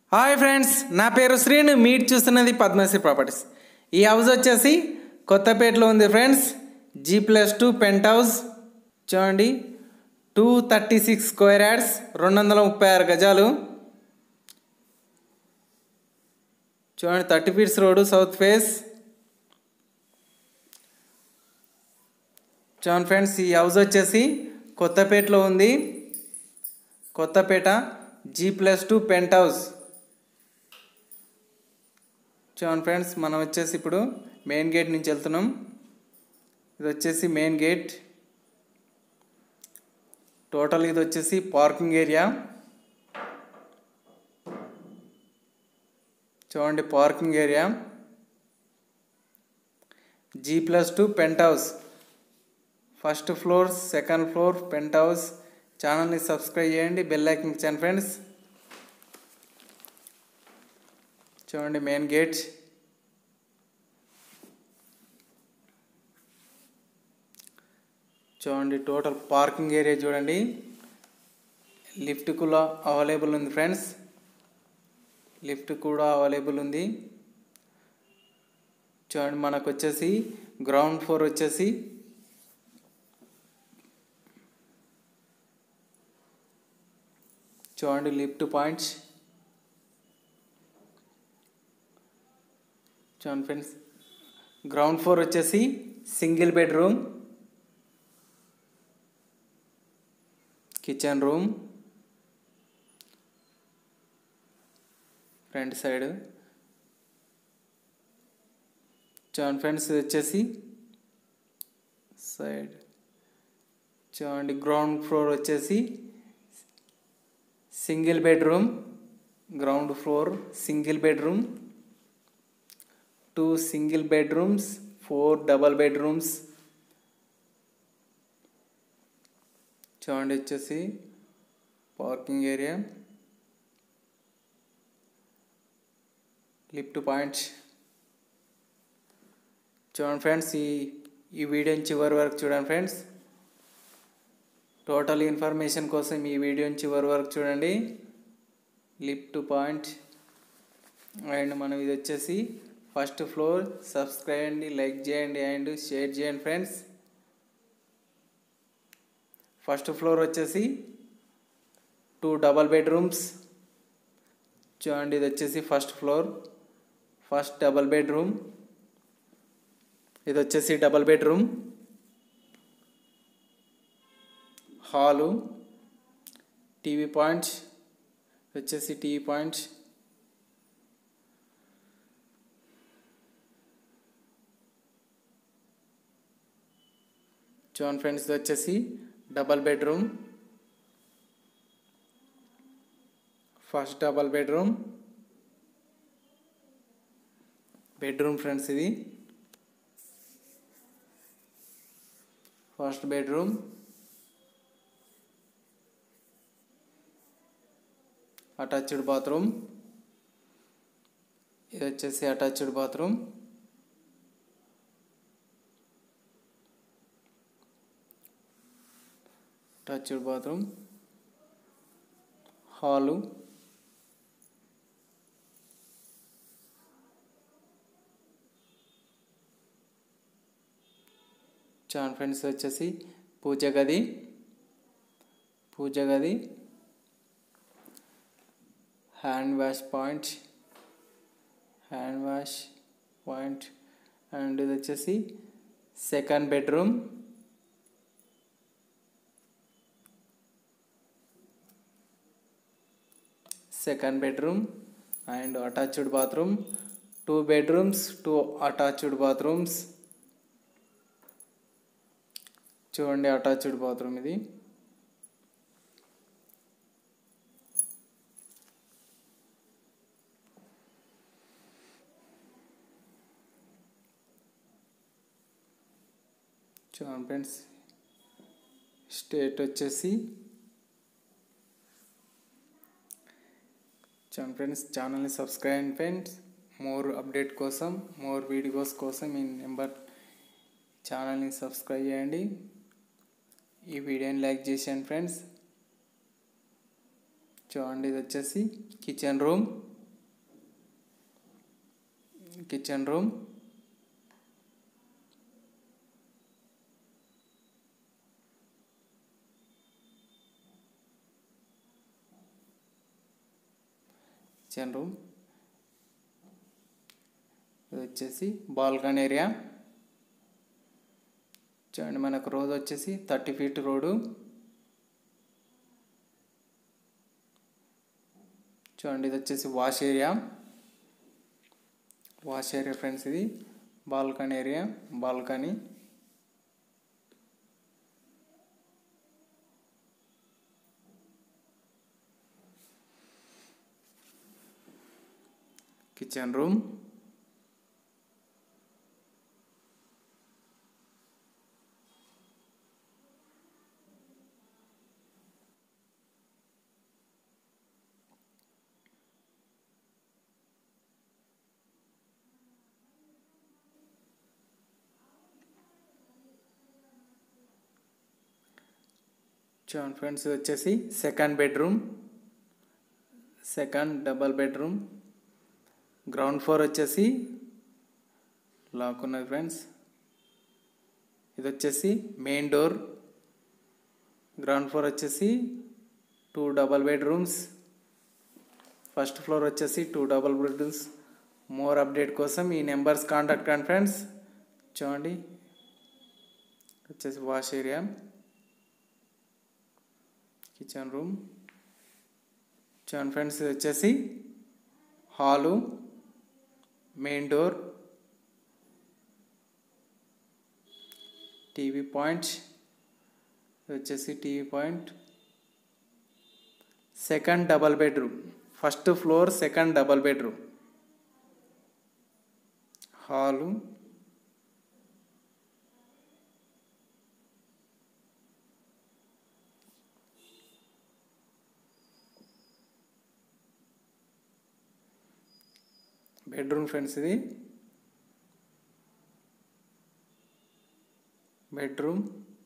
hi friends నా పేరు Srinu meet చూస్తున్నది పద్మశ్రీ ప్రాపర్టీస్ ఈ హౌస్ వచ్చేసి కొత్తపేటలో ఉంది friends G plus two pent house చూడండి two thirty six square yards రెండు వందల ముప్పై ఆరు గజాలు చూడండి thirty feets road south face చూడండి ఫ్రెండ్స్ ఈ హౌస్ వచ్చేసి కొత్తపేటలో ఉంది Kothapeta G plus two pent house చూడండి ఫ్రెండ్స్ మనం వచ్చేసి ఇప్పుడు మెయిన్ గేట్ నుంచి వెళ్తున్నాం ఇది వచ్చేసి మెయిన్ గేట్ టోటల్ ఇది వచ్చేసి పార్కింగ్ ఏరియా చూడండి parking area G plus two penthouse first floor second floor penthouse ఛానల్ని సబ్స్క్రైబ్ చేయండి బెల్ ఐకన్ ఇచ్చాను ఫ్రెండ్స్ చూడండి మెయిన్ గేట్ చూడండి టోటల్ పార్కింగ్ ఏరియా చూడండి లిఫ్ట్ కూడా అవైలబుల్ ఉంది ఫ్రెండ్స్ లిఫ్ట్ కూడా అవైలబుల్ ఉంది చూడండి మనకు వచ్చేసి గ్రౌండ్ ఫ్లోర్ వచ్చేసి చూడండి లిఫ్ట్ పాయింట్స్ చూడండి ఫ్రెండ్స్ గ్రౌండ్ ఫ్లోర్ వచ్చేసి single bedroom kitchen room front side చూడండి ఫ్రెండ్స్ ఇది వచ్చేసి సైడ్ చూడండి గ్రౌండ్ ఫ్లోర్ వచ్చేసి single bedroom ground floor single bedroom two single bedrooms four double bedrooms చూడండి వచ్చేసి పార్కింగ్ ఏరియా లిఫ్ట్ పాయింట్స్ చూడండి ఫ్రెండ్స్ ఈ ఈ వీడియోని చివరి వరకు చూడండి ఫ్రెండ్స్ టోటల్ ఇన్ఫర్మేషన్ కోసం ఈ వీడియోని చివరి వరకు చూడండి లిఫ్ట్ పాయింట్ అండ్ మనం ఇది వచ్చేసి ఫస్ట్ ఫ్లోర్ సబ్స్క్రైబ్ చేయండి లైక్ చేయండి అండ్ షేర్ చేయండి ఫ్రెండ్స్ ఫస్ట్ ఫ్లోర్ వచ్చేసి టూ డబల్ బెడ్రూమ్స్ చూడండి ఇది వచ్చేసి first floor first double bedroom ఇది వచ్చేసి double bedroom hall TV points వచ్చేసి టీవీ పాయింట్స్ చూడండి ఫ్రెండ్స్ ఇది వచ్చేసి double bedroom first double bedroom bedroom friends ఇది ఫస్ట్ బెడ్రూమ్ అటాచ్డ్ బాత్రూమ్ ఇది వచ్చేసి attached bathroom attached bathroom hall చాన్ ఫ్రెండ్స్ వచ్చేసి పూజ గది పూజ గది hand wash point hand wash point and ఇది వచ్చేసి second bedroom second bedroom and attached bathroom two bedrooms two attached bathrooms చూడండి అటాచ్డ్ బాత్రూమ్ ఇది చూడండి ఫ్రెండ్స్ స్టేట్ వచ్చేసి చూడండి ఫ్రెండ్స్ ఛానల్ని సబ్స్క్రైబ్ ఫ్రెండ్స్ మోర్ అప్డేట్ కోసం మోర్ వీడియోస్ కోసం ఈ నెంబర్ ఛానల్ని సబ్స్క్రైబ్ చేయండి ఈ వీడియోని లైక్ చేసాను ఫ్రెండ్స్ చూడండి ఇది వచ్చేసి kitchen room kitchen room kitchen room ఇది వచ్చేసి బాల్కనీ ఏరియా చూడండి మనకు రోడ్ వచ్చేసి థర్టీ ఫీట్ రోడ్డు చూడండి ఇది వచ్చేసి wash area wash area friends ఇది balcony area balcony kitchen room చూడండి ఫ్రెండ్స్ ఇది వచ్చేసి second bedroom second double bedroom ground floor వచ్చేసి లాక్ ఉన్నది ఫ్రెండ్స్ ఇది వచ్చేసి మెయిన్ డోర్ గ్రౌండ్ ఫ్లోర్ వచ్చేసి two double bedrooms first floor వచ్చేసి two double bedrooms more update కోసం ఈ నెంబర్స్ కాంటాక్ట్ కండి ఫ్రెండ్స్ చూడండి వచ్చేసి వాష్ ఏరియా కిచెన్ రూమ్ చూడండి ఫ్రెండ్స్ ఇది వచ్చేసి hall main door TV point ఇది వచ్చేసి TV point second double bedroom first floor second double bedroom hall bedroom friends ఇది బెడ్రూమ్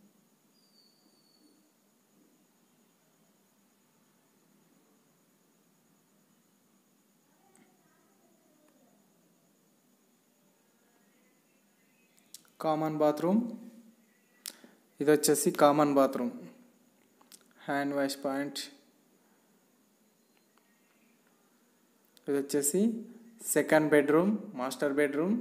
కామన్ బాత్రూమ్ ఇది వచ్చేసి common bathroom hand wash point ఇది వచ్చేసి సెకండ్ బెడ్రూమ్ మాస్టర్ బెడ్రూమ్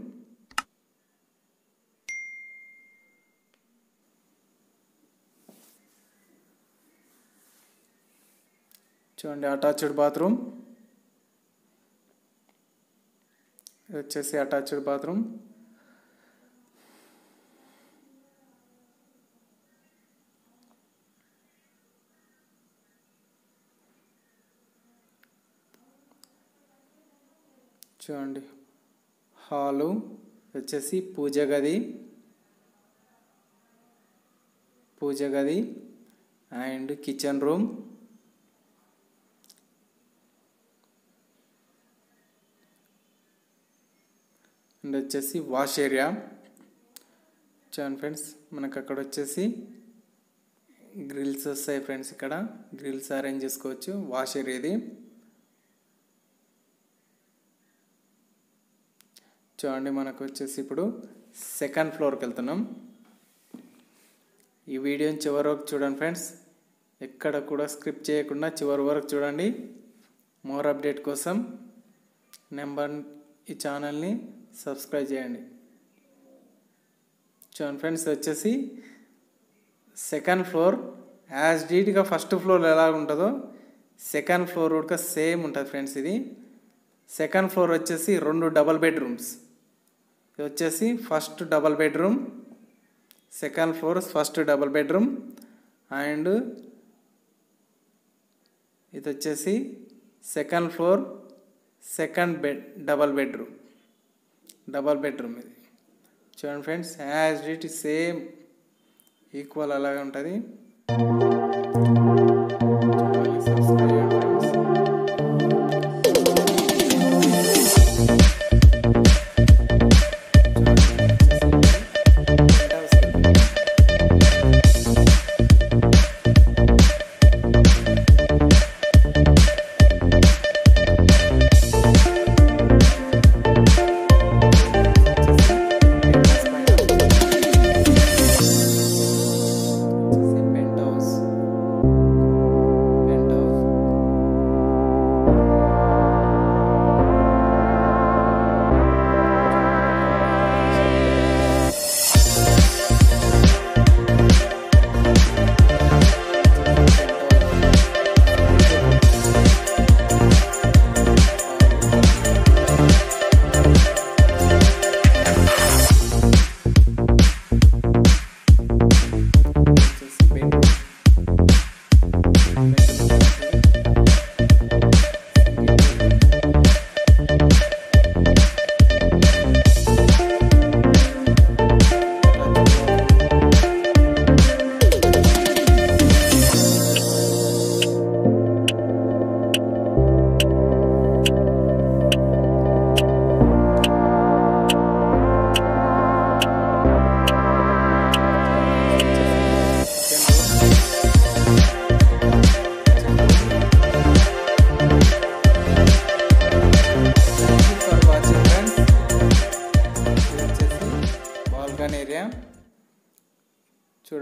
చూడండి అటాచ్డ్ బాత్రూమ్ ఇది వచ్చేసి అటాచ్డ్ బాత్రూమ్ చూడండి హాలు వచ్చేసి పూజ గది పూజ గది అండ్ కిచెన్ రూమ్ అండ్ వచ్చేసి వాష్ ఏరియా చూడండి ఫ్రెండ్స్ మనకు అక్కడ వచ్చేసి గ్రిల్స్ వస్తాయి ఫ్రెండ్స్ ఇక్కడ గ్రిల్స్ అరేంజ్ చేసుకోవచ్చు వాష్ ఏరియా ఇది చూడండి మనకు వచ్చేసి ఇప్పుడు సెకండ్ ఫ్లోర్కి వెళ్తున్నాం ఈ వీడియోని చివరి వరకు చూడండి ఫ్రెండ్స్ ఎక్కడ కూడా స్క్రిప్ట్ చేయకుండా చివరి వరకు చూడండి మోర్ అప్డేట్ కోసం నెంబర్ ఈ ఛానల్ని సబ్స్క్రైబ్ చేయండి చూడండి ఫ్రెండ్స్ వచ్చేసి సెకండ్ ఫ్లోర్ యాజ్ డీట్గా ఫస్ట్ ఫ్లోర్ ఎలా ఉంటుందో సెకండ్ ఫ్లోర్ కూడా సేమ్ ఉంటుంది ఫ్రెండ్స్ ఇది సెకండ్ ఫ్లోర్ వచ్చేసి రెండు డబల్ బెడ్రూమ్స్ ఇది వచ్చేసి first double bedroom second floor first double bedroom and ఇది వచ్చేసి second floor second bed double bedroom double bedroom ఇది చూడండి friends as it same equal అలాగే ఉంటుంది సబ్స్క్రైబ్ చేయండి ఫ్రెండ్స్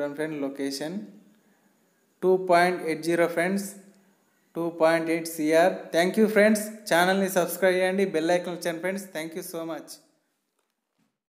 చూడండి friend location two point eight zero friends two point eight CR thank you friends ఛానల్ని subscribe చేయండి బెల్ ఐకాన్ వచ్చాను friends thank you so much